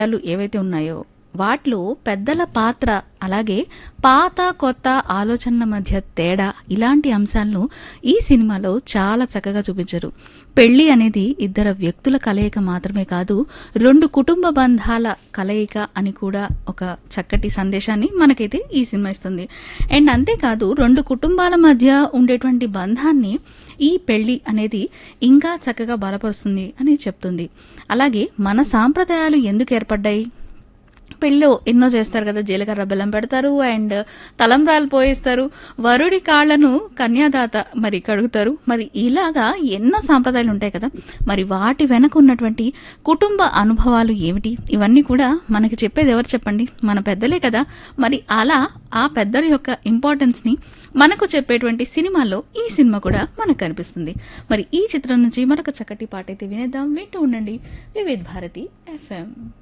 విషయాలు ఏవైతే ఉన్నాయో వాటిలో పెద్దల పాత్ర అలాగే పాత కొత్త ఆలోచనల మధ్య తేడా ఇలాంటి అంశాలను ఈ సినిమాలో చాలా చక్కగా చూపించారు పెళ్లి అనేది ఇద్దరు వ్యక్తుల కలయిక మాత్రమే కాదు రెండు కుటుంబ బంధాల కలయిక అని కూడా ఒక చక్కటి సందేశాన్ని మనకైతే ఈ సినిమా ఇస్తుంది అండ్ అంతేకాదు రెండు కుటుంబాల మధ్య ఉండేటువంటి బంధాన్ని ఈ పెళ్లి అనేది ఇంకా చక్కగా బలపరుస్తుంది అని చెప్తుంది అలాగే మన సాంప్రదాయాలు ఎందుకు ఏర్పడ్డాయి పెళ్ళిలో ఎన్నో చేస్తారు కదా జీలకర్ర బెల్లం పెడతారు అండ్ తలంబ్రాలు పోయిస్తారు వరుడి కాళ్లను కన్యాదాత మరి కడుగుతారు మరి ఇలాగా ఎన్నో సాంప్రదాయాలు ఉంటాయి కదా మరి వాటి వెనక ఉన్నటువంటి కుటుంబ అనుభవాలు ఏమిటి ఇవన్నీ కూడా మనకి చెప్పేది ఎవరు చెప్పండి మన పెద్దలే కదా మరి అలా ఆ పెద్దల యొక్క ఇంపార్టెన్స్ ని మనకు చెప్పేటువంటి సినిమాలో ఈ సినిమా కూడా మనకు కనిపిస్తుంది మరి ఈ చిత్రం నుంచి మరొక చక్కటి పాట అయితే వినేద్దాం వింటూ ఉండండి వివిధ్ భారతి ఎఫ్ఎం